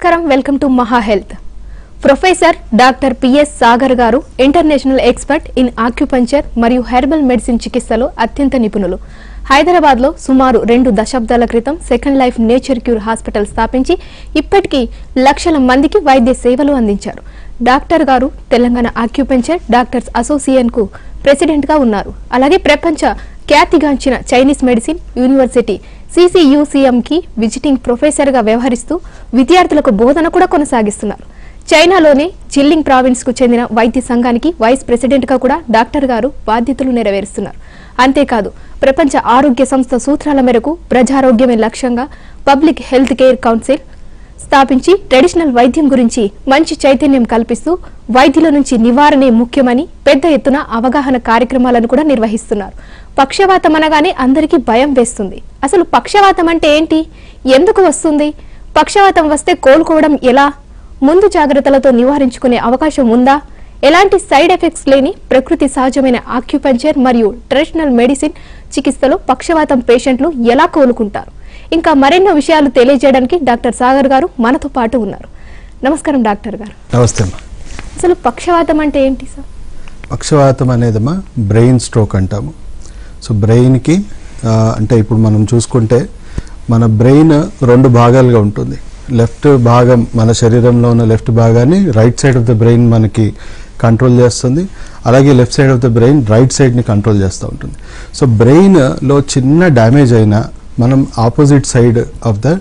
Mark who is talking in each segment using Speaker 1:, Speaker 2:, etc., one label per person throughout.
Speaker 1: నమస్కారం welcome to Maha health professor doctor PS Sagar గారు international expert in acupuncture మరియు herbal medicine చికిత్సలో అత్యంత నిపుణులు హైదరాబాద్ లో సుమారు రెండు దశాబ్దాల క్రితం second life nature cure hospital స్థాపించి ఇప్పటికీ లక్షల మందికి వైద్య సేవలు అందించారు డాక్టర్ గారు తెలంగాణ ఆక్యుపెంచర్ డాక్టర్స్ అసోసియేషన్ కు ప్రెసిడెంట్ గా ఉన్నారు అలాగే ప్రపంచ ఖ్యాతిగాంచిన చైనీస్ మెడిసిన్ యూనివర్సిటీ సిసియుసిఎం కి విజిటింగ్ ప్రొఫెసర్ గా వ్యవహరిస్తూ విద్యార్థులకు బోధన కూడా కొనసాగిస్తున్నారు చైనాలోని జిల్లింగ్ ప్రావిన్స్ కు చెందిన వైద్య సంఘానికి వైస్ ప్రెసిడెంట్ గా కూడా డాక్టర్ గారు బాధ్యతలు నెరవేరుస్తున్నారు అంతేకాదు ప్రపంచ ఆరోగ్య సంస్థ సూత్రాల మేరకు ప్రజారోగ్యమే లక్ష్యంగా పబ్లిక్ హెల్త్ కేర్ కౌన్సిల్ స్థాపించి ట్రెడిషనల్ వైద్యం గురించి మంచి చైతన్యం కల్పిస్తూ వైద్యుల నుంచి నివారణే ముఖ్యమని పెద్ద ఎత్తున అవగాహన కార్యక్రమాలను కూడా నిర్వహిస్తున్నారు పక్షవాతం అనగానే అందరికీ భయం వేస్తుంది అసలు పక్షవాతం అంటే ఏంటి ఎందుకు వస్తుంది పక్షవాతం వస్తే కోలుకోవడం ఎలా ముందు జాగ్రత్తలతో నివారించుకునే అవకాశం ఉందా ఎలాంటి సైడ్ ఎఫెక్ట్స్ లేని ప్రకృతి సహజమైన ఆక్యుపంచర్ మరియు ట్రెడిషనల్ మెడిసిన్ చికిత్సలో పక్షవాతం పేషెంట్లు ఎలా కోలుకుంటారు ఇంకా మరెన్నో విషయాలు తెలియజేయడానికి డాక్టర్ సాగర్ గారు మనతో పాటు ఉన్నారు నమస్కారం డాక్టర్ గారు
Speaker 2: నమస్తే అమ్మా
Speaker 1: అసలు పక్షవాతం అంటే ఏంటి సార్
Speaker 2: పక్షవాతం అనేదమ్మా బ్రెయిన్ స్ట్రోక్ అంటాము సో బ్రెయిన్కి ఆ, అంటే ఇప్పుడు మనం చూసుకుంటే మన బ్రెయిన్ రెండు భాగాలుగా ఉంటుంది లెఫ్ట్ భాగం మన శరీరంలో ఉన్న లెఫ్ట్ భాగాన్ని right side of the brain మనకి కంట్రోల్ చేస్తుంది అలాగే left side of the brain right సైడ్ని కంట్రోల్ చేస్తూ ఉంటుంది సో బ్రెయిన్లో చిన్న డ్యామేజ్ అయినా మనం opposite side of the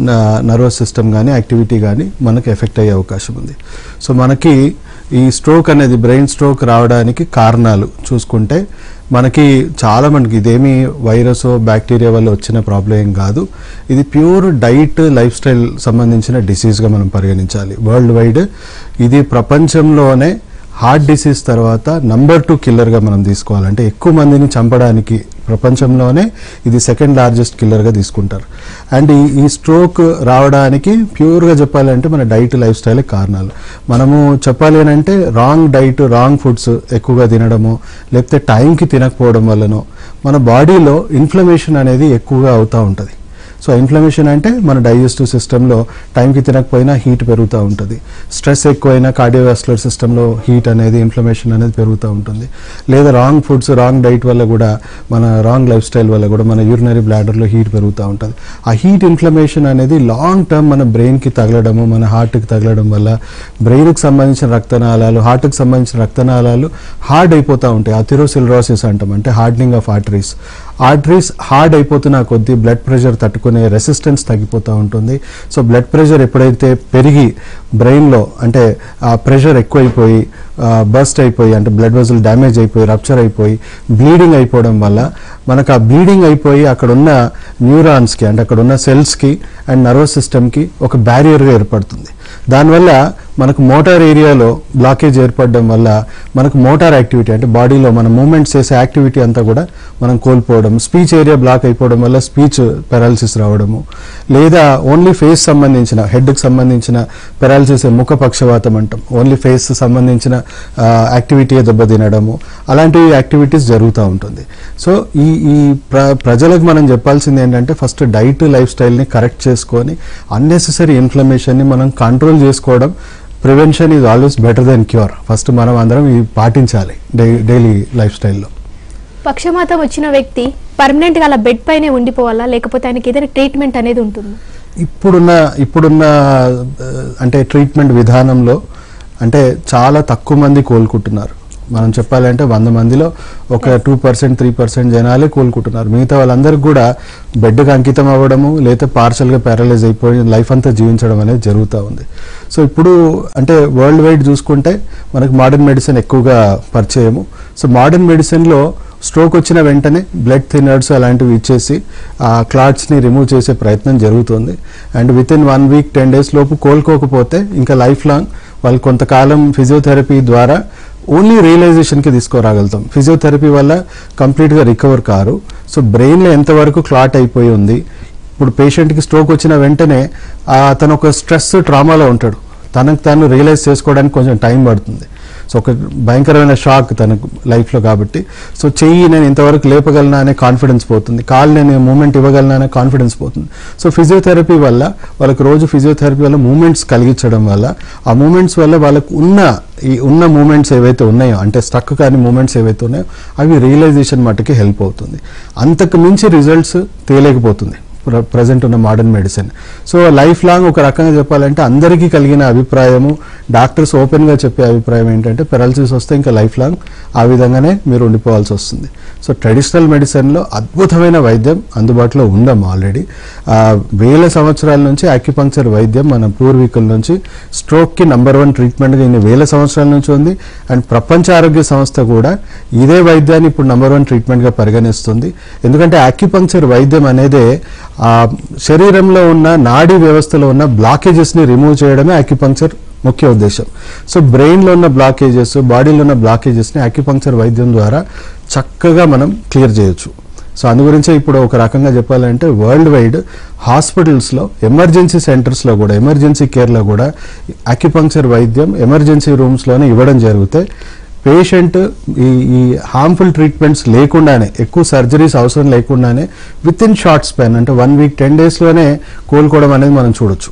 Speaker 2: nervous system కానీ యాక్టివిటీ కానీ మనకి ఎఫెక్ట్ అయ్యే అవకాశం ఉంది సో మనకి ఈ స్ట్రోక్ అనేది బ్రెయిన్ స్ట్రోక్ రావడానికి కారణాలు చూసుకుంటే మనకి చాలా మనకి ఇదేమి వైరస్ బ్యాక్టీరియా వల్ల వచ్చిన ప్రాబ్లం ఏం కాదు ఇది ప్యూర్ డైట్ లైఫ్ స్టైల్ సంబంధించిన డిసీజ్గా మనం పరిగణించాలి వరల్డ్ వైడ్ ఇది ప్రపంచంలోనే హార్ట్ డిసీజ్ తర్వాత నంబర్ టూ కిల్లర్గా మనం తీసుకోవాలంటే ఎక్కువ మందిని చంపడానికి ప్రపంచంలోనే ఇది సెకండ్ లార్జెస్ట్ కిల్లర్గా తీసుకుంటారు అండ్ ఈ ఈ స్ట్రోక్ రావడానికి ప్యూర్గా చెప్పాలంటే మన డైట్ లైఫ్ స్టైల్ కారణాలు మనము చెప్పాలి అని అంటే రాంగ్ డైట్ రాంగ్ ఫుడ్స్ ఎక్కువగా తినడము లేకపోతే టైంకి తినకపోవడం వల్లనో మన బాడీలో ఇన్ఫ్లమేషన్ అనేది ఎక్కువగా అవుతూ ఉంటుంది సో ఇన్ఫ్లమేషన్ అంటే మన డైజెస్టివ్ సిస్టంలో టైంకి తినకపోయినా హీట్ పెరుగుతూ ఉంటుంది స్ట్రెస్ ఎక్కువైనా కార్డియోవాస్కులర్ సిస్టంలో హీట్ అనేది ఇన్ఫ్లమేషన్ అనేది పెరుగుతూ ఉంటుంది లేదా రాంగ్ ఫుడ్స్ రాంగ్ డైట్ వల్ల కూడా మన రాంగ్ లైఫ్ స్టైల్ వల్ల కూడా మన యూరినరీ బ్లాడర్లో హీట్ పెరుగుతూ ఉంటుంది ఆ హీట్ ఇన్ఫ్లమేషన్ అనేది లాంగ్ టర్మ్ మన బ్రెయిన్కి తగలడము మన హార్ట్కి తగలడం వల్ల బ్రెయిన్కి సంబంధించిన రక్తనాళాలు హార్ట్కి సంబంధించిన రక్తనాళాలు హార్డ్ అయిపోతూ ఉంటాయి అథిరోసిల్రోసిస్ అంటాం అంటే hardening of arteries arteries hard అయిపోతున్న కొద్దీ బ్లడ్ ప్రెషర్ తట్టుకునే రెసిస్టెన్స్ తగ్గిపోతూ ఉంటుంది సో బ్లడ్ ప్రెషర్ ఎప్పుడైతే పెరిగి బ్రెయిన్లో అంటే ఆ ప్రెషర్ ఎక్కువైపోయి బస్ట్ అయిపోయి అంటే బ్లడ్ వెజల్ డ్యామేజ్ అయిపోయి రప్చర్ అయిపోయి బ్లీడింగ్ అయిపోవడం వల్ల మనకు ఆ బ్లీడింగ్ అయిపోయి అక్కడ ఉన్న న్యూరాన్స్కి అంటే అక్కడ ఉన్న సెల్స్కి అండ్ నర్వస్ సిస్టమ్కి ఒక బ్యారియర్గా ఏర్పడుతుంది దానివల్ల మనకు మోటార్ ఏరియాలో బ్లాకేజ్ ఏర్పడడం వల్ల మనకు మోటార్ యాక్టివిటీ అంటే బాడీలో మన మూమెంట్స్ చేసే యాక్టివిటీ అంతా కూడా మనం కోల్పోవడం స్పీచ్ ఏరియా బ్లాక్ అయిపోవడం వల్ల స్పీచ్ పెరాలసిస్ రావడము లేదా ఓన్లీ ఫేస్ సంబంధించిన హెడ్కి సంబంధించిన పెరాలసిస్ ముఖ పక్షవాతం అంటాం ఓన్లీ ఫేస్ సంబంధించిన యాక్టివిటీ దెబ్బతినడము అలాంటి యాక్టివిటీస్ జరుగుతూ ఉంటుంది సో ఈ ఈ ప్ర ప్రజలకు మనం చెప్పాల్సింది ఏంటంటే ఫస్ట్ డైట్ లైఫ్ స్టైల్ని కరెక్ట్ చేసుకొని అన్నెసెసరీ ఇన్ఫ్లమేషన్ని మనం కంట్రోల్ చేసుకోవడం prevention is always better than cure first మనం అందరం ఇది పాటించాలి డై డైలీ లైఫ్ స్టైల్లో
Speaker 1: పక్షవాతం వచ్చిన వ్యక్తి పర్మనెంట్ గా అలా బెడ్ పైనే ఉండిపోవాలా లేకపోతే ఆయనకి ఏదైనా ట్రీట్మెంట్ అనేది ఉంటుంది
Speaker 2: ఇప్పుడున్న ఇప్పుడున్న ఆ, అంటే ట్రీట్మెంట్ విధానంలో అంటే చాలా తక్కువ మంది కోలుకుంటున్నారు మనం చెప్పాలంటే వంద మందిలో ఒక టూ పర్సెంట్ త్రీ పర్సెంట్ జనాలే కోలుకుంటున్నారు మిగతా వాళ్ళందరికీ కూడా బెడ్కి అంకితం అవ్వడము లేదా పార్షల్గా ప్యారలైజ్ అయిపోయి లైఫ్ అంతా జీవించడం అనేది జరుగుతూ ఉంది సో ఇప్పుడు అంటే వరల్డ్ వైడ్ చూసుకుంటే మనకు మోడర్న్ మెడిసిన్ ఎక్కువగా పరిచయము సో మోడర్న్ మెడిసిన్లో స్ట్రోక్ వచ్చిన వెంటనే బ్లడ్ థిన్నర్స్ అలాంటివి ఇచ్చేసి ఆ క్లాట్స్ని రిమూవ్ చేసే ప్రయత్నం జరుగుతుంది and with in one week ten days లోపు కోలుకోకపోతే ఇంకా లైఫ్ లాంగ్ వాళ్ళు కొంతకాలం ఫిజియోథెరపీ ద్వారా ఓన్లీ రియలైజేషన్కి తీసుకురాగలుగుతాం ఫిజియోథెరపీ వల్ల కంప్లీట్గా రికవర్ కారు సో బ్రెయిన్లో ఎంతవరకు క్లాట్ అయిపోయి ఉంది ఇప్పుడు పేషెంట్కి స్ట్రోక్ వచ్చిన వెంటనే ఆ, అతను ఒక స్ట్రెస్ ట్రామాలో ఉంటాడు తనకు తాను రియలైజ్ చేసుకోవడానికి కొంచెం టైం పడుతుంది సో ఒక భయంకరమైన షాక్ తనకు లైఫ్లో కాబట్టి సో చెయ్యి నేను ఇంతవరకు లేపగలనా అనే కాన్ఫిడెన్స్ పోతుంది కాళ్ళు నేను మూమెంట్ ఇవ్వగలనా అనే కాన్ఫిడెన్స్ పోతుంది సో ఫిజియోథెరపీ వల్ల వాళ్ళకి రోజు ఫిజియోథెరపీ వల్ల మూమెంట్స్ కలిగించడం వల్ల ఆ మూమెంట్స్ వల్ల వాళ్ళకు ఉన్న ఈ ఉన్న మూమెంట్స్ ఏవైతే ఉన్నాయో అంటే స్టక్ కాని మూమెంట్స్ ఏవైతే ఉన్నాయో అవి రియలైజేషన్ మట్టుకి హెల్ప్ అవుతుంది అంతకు మించి రిజల్ట్స్ తేలేకపోతుంది ప్రజెంట్ ఉన్న modern medicine so life long ఒక రకంగా చెప్పాలంటే అందరికీ కలిగిన అభిప్రాయము డాక్టర్స్ ఓపెన్గా చెప్పే అభిప్రాయం ఏంటంటే పెరాలసిస్ వస్తే ఇంకా లైఫ్ లాంగ్ ఆ విధంగానే మీరు ఉండిపోవాల్సి వస్తుంది సో ట్రెడిషనల్ మెడిసిన్లో అద్భుతమైన వైద్యం అందుబాటులో ఉందమ్మా ఆల్రెడీ వేల సంవత్సరాల నుంచి అక్యుపంక్చర్ వైద్యం మన పూర్వీకుల నుంచి స్ట్రోక్కి నంబర్ వన్ ట్రీట్మెంట్గా ఇన్ని వేల సంవత్సరాల నుంచి ఉంది అండ్ ప్రపంచ ఆరోగ్య సంస్థ కూడా ఇదే వైద్యాన్ని ఇప్పుడు నంబర్ వన్ ట్రీట్మెంట్గా పరిగణిస్తుంది ఎందుకంటే అక్యుపంక్చర్ వైద్యం అనేదే ఆ శరీరంలో ఉన్న నాడీ వ్యవస్థలో ఉన్న బ్లాకేజెస్ని రిమూవ్ చేయడమే అక్యుపంక్చర్ ముఖ్య ఉద్దేశం సో బ్రెయిన్లో ఉన్న బ్లాకేజెస్ బాడీలో ఉన్న బ్లాకేజెస్ని అక్యుపంక్చర్ వైద్యం ద్వారా చక్కగా మనం క్లియర్ చేయొచ్చు సో అందు గురించే ఇప్పుడు ఒక రకంగా చెప్పాలంటే వరల్డ్ వైడ్ హాస్పిటల్స్లో ఎమర్జెన్సీ సెంటర్స్లో కూడా ఎమర్జెన్సీ కేర్లో కూడా అక్యుపంక్చర్ వైద్యం ఎమర్జెన్సీ రూమ్స్లోనే ఇవ్వడం జరిగితే పేషెంట్ ఈ ఈ హార్మ్ఫుల్ ట్రీట్మెంట్స్ లేకుండానే ఎక్కువ సర్జరీస్ అవసరం లేకుండానే విత్ ఇన్ షార్ట్ స్పాన్ అంటే వన్ వీక్ టెన్ డేస్లోనే కోలుకోవడం అనేది మనం చూడొచ్చు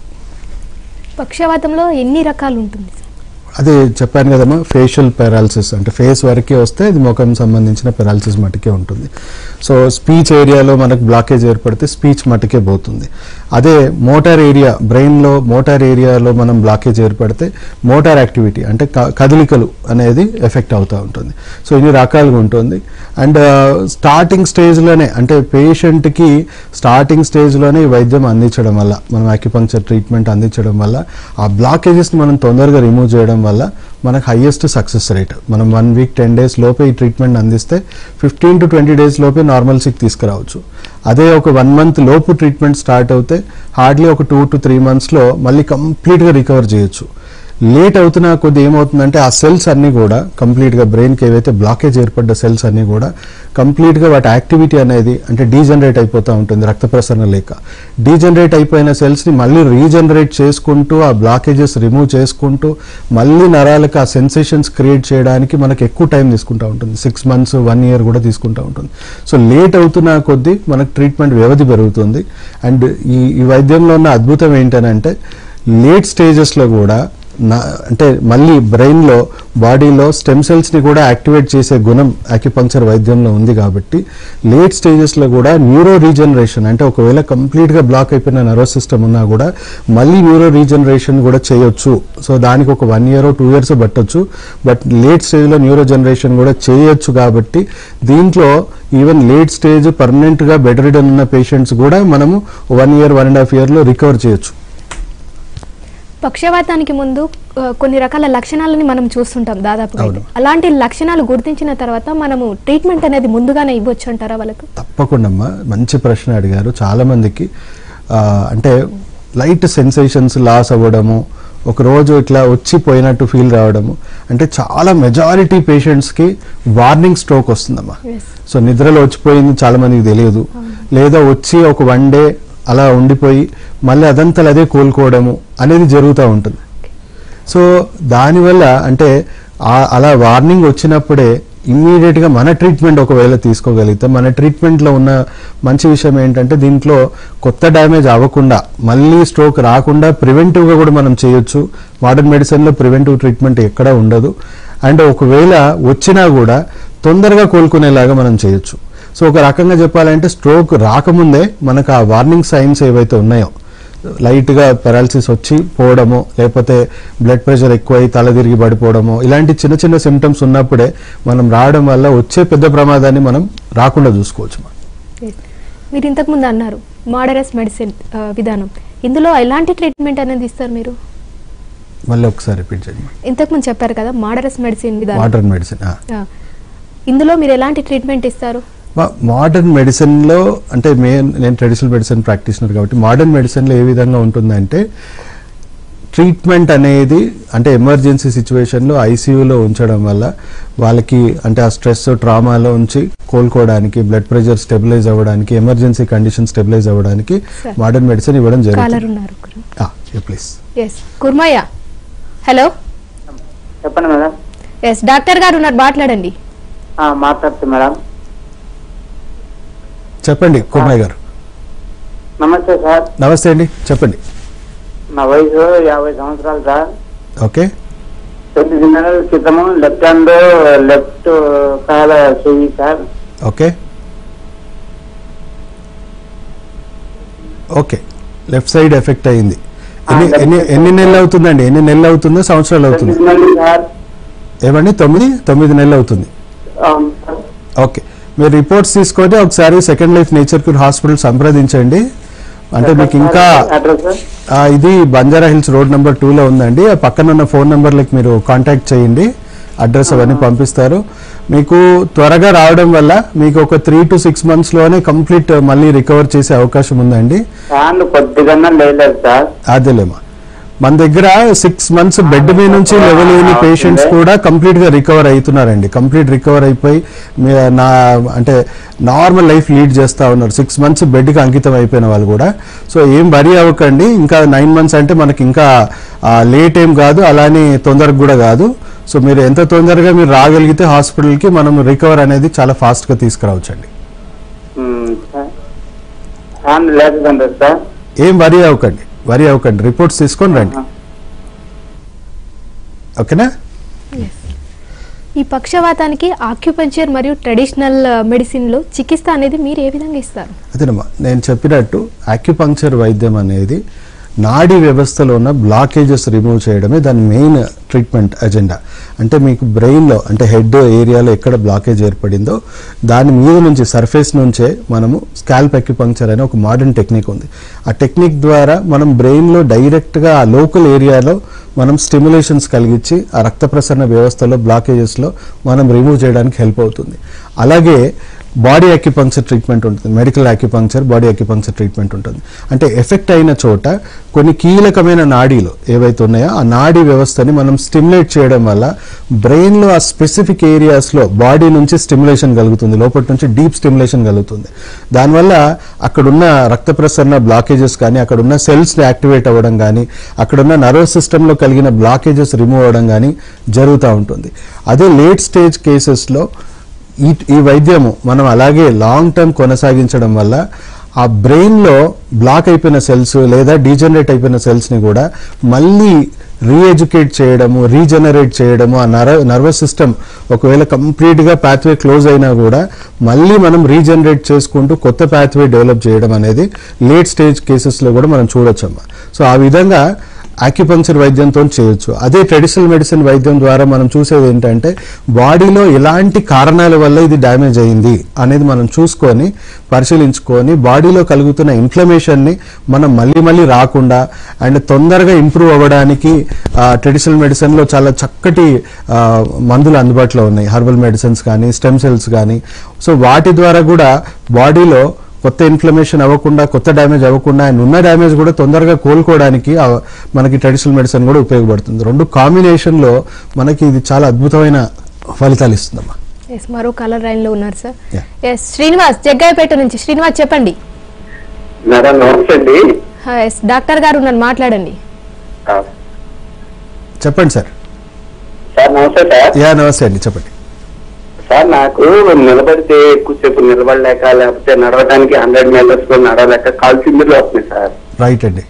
Speaker 1: పక్షవాతంలో ఎన్ని రకాలు ఉంటుంది సార్
Speaker 2: అదే చెప్పాను కదమ్మా ఫేషియల్ పెరాలసిస్ అంటే ఫేస్ వరకే వస్తే ఇది ముఖం సంబంధించిన పెరాలసిస్ మటుకే ఉంటుంది సో స్పీచ్ ఏరియాలో మనకు బ్లాకేజ్ ఏర్పడితే స్పీచ్ మటుకే పోతుంది అదే మోటార్ ఏరియా బ్రెయిన్లో మోటార్ ఏరియాలో మనం బ్లాకేజ్ ఏర్పడితే మోటార్ యాక్టివిటీ అంటే క- కదలికలు అనేది ఎఫెక్ట్ అవుతూ ఉంటుంది సో ఇన్ని రకాలుగా ఉంటుంది అండ్ స్టార్టింగ్ స్టేజ్లోనే అంటే పేషెంట్కి స్టార్టింగ్ స్టేజ్లోనే ఈ వైద్యం అందించడం వల్ల మనం అక్యుపంక్చర్ ట్రీట్మెంట్ అందించడం వల్ల ఆ బ్లాకేజెస్ని మనం తొందరగా రిమూవ్ చేయడం వల్ల మనకు హైయెస్ట్ సక్సెస్ రేట్ మనం వన్ వీక్ టెన్ డేస్ లోపే ఈ ట్రీట్మెంట్ అందిస్తే ఫిఫ్టీన్ టు ట్వంటీ డేస్ లోపే నార్మల్సీకి తీసుకురావచ్చు అదే ఒక వన్ మంత్ లోపు ట్రీట్మెంట్ స్టార్ట్ అవుతే హార్డ్లీ ఒక టూ టు త్రీ మంత్స్లో మళ్ళీ కంప్లీట్గా రికవర్ చేయొచ్చు లేట్ అవుతున్న కొద్ది ఏమవుతుందంటే ఆ సెల్స్ అన్నీ కూడా కంప్లీట్గా బ్రెయిన్కి ఏవైతే బ్లాకేజ్ ఏర్పడ్డ సెల్స్ అన్నీ కూడా కంప్లీట్గా వాటి యాక్టివిటీ అనేది అంటే డీజనరేట్ అయిపోతూ ఉంటుంది రక్త ప్రసరణ లేక డీజనరేట్ అయిపోయిన సెల్స్ని మళ్ళీ రీజనరేట్ చేసుకుంటూ ఆ బ్లాకేజెస్ రిమూవ్ చేసుకుంటూ మళ్ళీ నరాలకు ఆ సెన్సేషన్స్ క్రియేట్ చేయడానికి మనకు ఎక్కువ టైం తీసుకుంటూ ఉంటుంది సిక్స్ మంత్స్ వన్ ఇయర్ కూడా తీసుకుంటూ ఉంటుంది సో లేట్ అవుతున్న కొద్దీ మనకు ట్రీట్మెంట్ వ్యవధి పెరుగుతుంది అండ్ ఈ ఈ వైద్యంలో ఉన్న అద్భుతం ఏంటనంటే లేట్ స్టేజెస్లో కూడా నా అంటే మళ్ళీ బ్రెయిన్లో బాడీలో స్టెమ్ సెల్స్ని కూడా యాక్టివేట్ చేసే గుణం అక్యుపంక్చర్ వైద్యంలో ఉంది కాబట్టి లేట్ స్టేజెస్లో కూడా న్యూరో రీజనరేషన్ అంటే ఒకవేళ కంప్లీట్గా బ్లాక్ అయిపోయిన నర్వస్ సిస్టమ్ ఉన్నా కూడా మళ్ళీ న్యూరో రీజనరేషన్ కూడా చేయొచ్చు సో దానికి ఒక వన్ ఇయర్ టూ ఇయర్స్ పట్టొచ్చు బట్ లేట్ స్టేజ్లో న్యూరో జనరేషన్ కూడా చేయొచ్చు కాబట్టి దీంట్లో ఈవెన్ లేట్ స్టేజ్ పర్మనెంట్గా బెడ్ రిడన్ ఉన్న పేషెంట్స్ కూడా మనము one year one and half ఇయర్లో రికవర్ చేయొచ్చు
Speaker 1: పక్షవాతానికి ముందు ఆ, కొన్ని రకాల లక్షణాలని మనం చూస్తుంటాం దాదాపు
Speaker 2: అవును.
Speaker 1: అలాంటి లక్షణాలు గుర్తించిన తర్వాత మనము ట్రీట్మెంట్ అనేది ముందుగానే ఇవ్వచ్చు అంటారా వాళ్ళకు
Speaker 2: తప్పకుండా అమ్మా మంచి ప్రశ్న అడిగారు చాలా మందికి ఆ, అంటే లైట్ సెన్సేషన్స్ లాస్ అవ్వడము ఒక రోజు ఇట్లా వచ్చి పోయినట్టు ఫీల్ రావడము అంటే చాలా మెజారిటీ పేషెంట్స్కి వార్నింగ్ స్ట్రోక్ వస్తుందమ్మా సో నిద్రలో వచ్చిపోయింది చాలా మందికి తెలియదు లేదా వచ్చి ఒక వన్ డే అలా ఉండిపోయి మళ్ళీ అదంతా అదే కోలుకోవడము అనేది జరుగుతూ ఉంటుంది సో దానివల్ల అంటే ఆ- అలా వార్నింగ్ వచ్చినప్పుడే ఇమ్మీడియట్గా మన ట్రీట్మెంట్ ఒకవేళ తీసుకోగలిగితే మన ట్రీట్మెంట్లో ఉన్న మంచి విషయం ఏంటంటే దీంట్లో కొత్త డ్యామేజ్ అవ్వకుండా మళ్ళీ స్ట్రోక్ రాకుండా ప్రివెంటివ్గా కూడా మనం చేయొచ్చు మోడర్న్ మెడిసిన్లో ప్రివెంటివ్ ట్రీట్మెంట్ ఎక్కడా ఉండదు అండ్ ఒకవేళ వచ్చినా కూడా తొందరగా కోలుకునేలాగా మనం చేయొచ్చు సో ఒక రకంగా చెప్పాలంటే స్ట్రోక్ రాకముందే మనకు ఆ వార్నింగ్ సైన్స్ ఏవైతే ఉన్నాయో లైట్గా పెరాలసిస్ వచ్చి పోవడము లేకపోతే బ్లడ్ ప్రెషర్ ఎక్కువై తల తిరిగి పడిపోవడము ఇలాంటి చిన్న చిన్న సిమ్టమ్స్ ఉన్నప్పుడే మనం రావడం వల్ల వచ్చే పెద్ద ప్రమాదాన్ని మనం రాకుండా చూసుకోవచ్చు
Speaker 1: మీరు ఇంతకుముందు అన్నారు మోడరస్ మెడిసిన్ ఆ, విధానం ఇందులో ఎలాంటి ట్రీట్మెంట్ అనేది ఇస్తారు మీరు
Speaker 2: మళ్ళీ ఒకసారి రిపీట్ చేయండి
Speaker 1: ఇంతకుముందు చెప్పారు కదా మోడరస్ మెడిసిన్ విధానం
Speaker 2: మోడర్న్ మెడిసిన్
Speaker 1: ఆ. ఇందులో మీరు ఎలాంటి ట్రీట్మెంట్ ఇస్తారు
Speaker 2: మోడర్న్ మెడిసిన్లో అంటే మెయిన్ నేను ట్రెడిషనల్ మెడిసిన్ ప్రాక్టీషనర్ కాబట్టి మోడర్న్ మెడిసిన్లో ఏ విధంగా ఉంటుందంటే ట్రీట్మెంట్ అనేది అంటే ఎమర్జెన్సీ సిచ్యువేషన్లో ఐసీయూలో ఉంచడం వల్ల వాళ్ళకి అంటే ఆ స్ట్రెస్ ట్రామాలో ఉంచి కోలుకోవడానికి బ్లడ్ ప్రెషర్ స్టెబిలైజ్ అవ్వడానికి ఎమర్జెన్సీ కండిషన్ స్టెబిలైజ్ అవ్వడానికి
Speaker 1: Sir.
Speaker 2: మోడర్న్ మెడిసిన్ ఇవ్వడం
Speaker 1: కాలర్
Speaker 2: జరుగుతుంది
Speaker 1: ఉన్నారు
Speaker 2: ప్లీజ్
Speaker 1: ఎస్ కుర్మయ్య హలో
Speaker 3: చెప్పండి మేడం
Speaker 1: ఎస్ డాక్టర్ గారు ఉన్నారు మాట్లాడండి
Speaker 3: ఆ, మాట్లాడుతు మేడం
Speaker 2: చెప్పండి కుమార్ గారు
Speaker 3: నమస్తే సార్
Speaker 2: నమస్తే అండి చెప్పండి
Speaker 3: నా వయసు యాభై సంవత్సరాలు సార్
Speaker 2: ఓకే
Speaker 3: తొమ్మిది నెలల క్రితము లెఫ్ట్ హ్యాండ్ లెఫ్ట్ కాల చెయ్యి sir
Speaker 2: okay okay left side effect అయింది ఎన్ని
Speaker 3: left
Speaker 2: ఎన్ని
Speaker 3: side.
Speaker 2: ఎన్ని నెలలు అవుతుందండి ఎన్ని నెలలు అవుతుందో సంవత్సరాలు అవుతుంది
Speaker 3: తొమ్మిది నెలలు సార్
Speaker 2: ఏమండి తొమ్మిది తొమ్మిది నెలలు అవుతుంది
Speaker 3: అవును సార్.
Speaker 2: ఓకే మీరు రిపోర్ట్స్ తీసుకొని ఒకసారి second life nature cure hospital సంప్రదించండి అంటే మీకు ఇంకా
Speaker 3: అడ్రస్ సార్
Speaker 2: ఆ, ఇది బంజారా హిల్స్ రోడ్ నెంబర్ టూలో ఉందండి ఆ పక్కన ఉన్న ఫోన్ నెంబర్లకి మీరు కాంటాక్ట్ చేయండి అడ్రస్ అవన్నీ పంపిస్తారు మీకు త్వరగా రావడం వల్ల మీకు ఒక త్రీ టు సిక్స్ మంత్స్లోనే కంప్లీట్ మళ్ళీ రికవర్ చేసే అవకాశం ఉందండి
Speaker 3: హ్యాండ్ కొద్దిగా లేదు సార్
Speaker 2: అదేలేమా మన దగ్గర సిక్స్ మంత్స్ బెడ్ మీద నుంచి లెవెల్ అయిన పేషెంట్స్ కూడా కంప్లీట్ గా రికవర్ అవుతున్నారండి కంప్లీట్ రికవర్ అయిపోయి మీ- నా అంటే నార్మల్ లైఫ్ లీడ్ చేస్తా ఉన్నారు సిక్స్ మంత్స్ బెడ్ కి అంకితం అయిపోయిన వాళ్ళు కూడా సో ఏం వరి అవ్వకండి ఇంకా నైన్ మంత్స్ అంటే మనకి ఇంకా లేట్ ఏం కాదు అలానే తొందరగా కూడా కాదు సో మీరు ఎంత తొందరగా మీరు రాగలిగితే హాస్పిటల్కి మనం రికవర్ అనేది చాలా ఫాస్ట్ గా తీసుకురావచ్చండి
Speaker 3: ఉమ్, సార్ హ్యాండ్ లేదండి సార్
Speaker 2: ఏం వరి అవ్వకండి వరి అవ్వకండి రిపోర్ట్స్ తీసుకొని రండి ఓకేనా
Speaker 1: ఈ పక్షవాతానికి ఆక్యుపంచర్ మరియు ట్రెడిషనల్ మెడిసిన్ లో చికిత్స అనేది మీరు ఏ విధంగా ఇస్తారు
Speaker 2: అదేనమ్మా నేను చెప్పినట్టు ఆక్యుపంక్చర్ వైద్యం అనేది నాడీ వ్యవస్థలో ఉన్న బ్లాకేజెస్ రిమూవ్ చేయడమే దాని మెయిన్ ట్రీట్మెంట్ అజెండా అంటే మీకు బ్రెయిన్లో అంటే హెడ్ ఏరియాలో ఎక్కడ బ్లాకేజ్ ఏర్పడిందో దాని మీద నుంచి సర్ఫేస్ నుంచే మనము స్కాల్ప్ అక్యుపంక్చర్ అనే ఒక మోడర్న్ టెక్నిక్ ఉంది ఆ టెక్నిక్ ద్వారా మనం బ్రెయిన్లో డైరెక్ట్గా ఆ లోకల్ ఏరియాలో మనం స్టిమ్యులేషన్స్ కలిగించి ఆ రక్త ప్రసరణ వ్యవస్థలో బ్లాకేజెస్లో మనం రిమూవ్ చేయడానికి హెల్ప్ అవుతుంది అలాగే బాడీ అక్యుపంక్చర్ ట్రీట్మెంట్ ఉంటుంది medical acupuncture body acupuncture treatment ఉంటుంది అంటే ఎఫెక్ట్ అయిన చోట కొన్ని కీలకమైన నాడీలు ఏవైతే ఉన్నాయో ఆ నాడీ వ్యవస్థని మనం స్టిమ్యులేట్ చేయడం వల్ల బ్రెయిన్లో ఆ స్పెసిఫిక్ ఏరియాస్లో బాడీ నుంచి స్టిమ్యులేషన్ కలుగుతుంది లోపటి నుంచి డీప్ స్టిమ్యులేషన్ కలుగుతుంది దానివల్ల అక్కడున్న రక్త ప్రసరణ బ్లాకేజెస్ కానీ అక్కడున్న సెల్స్ యాక్టివేట్ అవ్వడం కానీ అక్కడున్న నర్వస్ సిస్టంలో కలిగిన బ్లాకేజెస్ రిమూవ్ అవ్వడం కానీ జరుగుతూ ఉంటుంది అదే లేట్ స్టేజ్ కేసెస్లో ఈ ఈ వైద్యము మనం అలాగే లాంగ్ టర్మ్ కొనసాగించడం వల్ల ఆ బ్రెయిన్లో బ్లాక్ అయిపోయిన సెల్స్ లేదా డీజనరేట్ అయిపోయిన సెల్స్ని కూడా మళ్ళీ రీఎడ్యుకేట్ చేయడము రీజనరేట్ చేయడము ఆ నర్వ నర్వస్ సిస్టమ్ ఒకవేళ కంప్లీట్గా పాత్వే క్లోజ్ అయినా కూడా మళ్ళీ మనం రీజనరేట్ చేసుకుంటూ కొత్త పాత్వే డెవలప్ చేయడం అనేది లేట్ స్టేజ్ కేసెస్లో కూడా మనం చూడొచ్చమ్మా సో ఆ విధంగా ఆక్యుపంక్చర్ వైద్యంతో చేయొచ్చు అదే ట్రెడిషనల్ మెడిసిన్ వైద్యం ద్వారా మనం చూసేది ఏంటంటే బాడీలో ఎలాంటి కారణాల వల్ల ఇది డ్యామేజ్ అయింది అనేది మనం చూసుకొని పరిశీలించుకొని బాడీలో కలుగుతున్న ఇన్ఫ్లమేషన్ని మనం మళ్ళీ మళ్ళీ రాకుండా అండ్ తొందరగా ఇంప్రూవ్ అవ్వడానికి ట్రెడిషనల్ మెడిసిన్లో చాలా చక్కటి ఆ, మందులు అందుబాటులో ఉన్నాయి హర్బల్ మెడిసిన్స్ కానీ స్టెమ్ సెల్స్ కానీ సో వాటి ద్వారా కూడా బాడీలో కొత్త ఇన్ఫ్లమేషన్ అవ్వకుండా కొత్త డ్యామేజ్ అవ్వకుండా అండ్ ఉన్న డ్యామేజ్ కూడా తొందరగా కోలుకోవడానికి ఆ మనకి ట్రెడిషనల్ మెడిసిన్ కూడా ఉపయోగపడుతుంది రెండు కాంబినేషన్లో మనకి ఇది చాలా అద్భుతమైన ఫలితాలు ఇస్తుందమ్మా
Speaker 1: ఎస్ మరో కలర్ లైన్ లో ఉన్నారు sir
Speaker 2: Yeah.
Speaker 1: Yes Srinivas Jaggayyapeta నుంచి శ్రీనివాస్ చెప్పండి
Speaker 3: మేడం నమస్తే అండి
Speaker 1: ఎస్ డాక్టర్ గారు ఉన్నారు మాట్లాడండి
Speaker 3: ఆ,
Speaker 2: చెప్పండి సార్
Speaker 3: సార్ నమస్తే సార్
Speaker 2: యా నమస్తే అండి చెప్పండి
Speaker 3: సార్ నాకు నిలబడితే ఎక్కువసేపు నిలబడలేక లేకపోతే నడవడానికి హండ్రెడ్ మీటర్స్ లో నడవలేక కాలు చిందులు వస్తున్నాయి సార్
Speaker 2: రైట్ అండి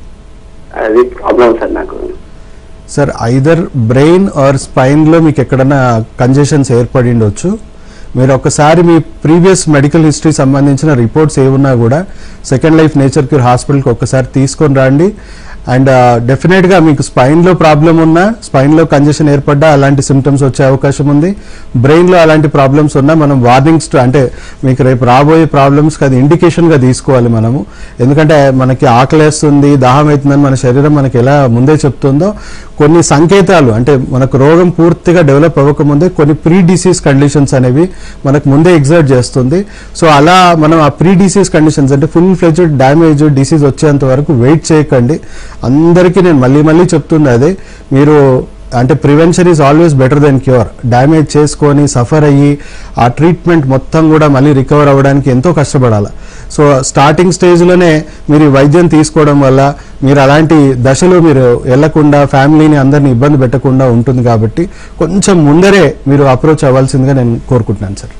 Speaker 3: అది ప్రాబ్లం సార్ నాకు
Speaker 2: సార్ ఐదర్ బ్రెయిన్ ఆర్ స్పైన్లో మీకు ఎక్కడన్నా కంజెషన్స్ ఏర్పడి ఉండొచ్చు మీరు ఒకసారి మీ ప్రీవియస్ మెడికల్ హిస్టరీ సంబంధించిన రిపోర్ట్స్ ఏమున్నా కూడా సెకండ్ లైఫ్ నేచర్ క్యూర్ హాస్పిటల్కి ఒక్కసారి తీసుకొని రండి అండ్ డెఫినెట్గా మీకు స్పైన్లో ప్రాబ్లం ఉన్నా స్పైన్లో కంజెషన్ ఏర్పడ్డా అలాంటి సిమ్టమ్స్ వచ్చే అవకాశం ఉంది బ్రెయిన్లో అలాంటి ప్రాబ్లమ్స్ ఉన్నా మనం వార్నింగ్స్ అంటే మీకు రేపు రాబోయే ప్రాబ్లమ్స్కి అది ఇండికేషన్గా తీసుకోవాలి మనము ఎందుకంటే మనకి ఆకలేస్తుంది దాహం అవుతుందని మన శరీరం మనకి ఎలా ముందే చెప్తుందో కొన్ని సంకేతాలు అంటే మనకు రోగం పూర్తిగా డెవలప్ అవ్వకముందే కొన్ని ప్రీ డిసీజ్ కండిషన్స్ అనేవి మనకు ముందే ఎగ్జర్ట్ చేస్తుంది సో అలా మనం ఆ ప్రీ డిసీజ్ కండిషన్స్ అంటే ఫుల్ ఫ్లెజ్డ్ డ్యామేజ్ డిసీజ్ వచ్చేంత వరకు వెయిట్ చేయకండి అందరికీ నేను మళ్ళీ మళ్ళీ చెప్తుంది అదే మీరు అంటే prevention is always better than cure damage చేసుకొని సఫర్ అయ్యి ఆ ట్రీట్మెంట్ మొత్తం కూడా మళ్ళీ రికవర్ అవ్వడానికి ఎంతో కష్టపడాలి సో స్టార్టింగ్ స్టేజ్లోనే మీరు ఈ వైద్యం తీసుకోవడం వల్ల మీరు అలాంటి దశలో మీరు వెళ్లకుండా ఫ్యామిలీని అందరిని ఇబ్బంది పెట్టకుండా ఉంటుంది కాబట్టి కొంచెం ముందరే మీరు అప్రోచ్ అవ్వాల్సిందిగా నేను కోరుకుంటున్నాను sir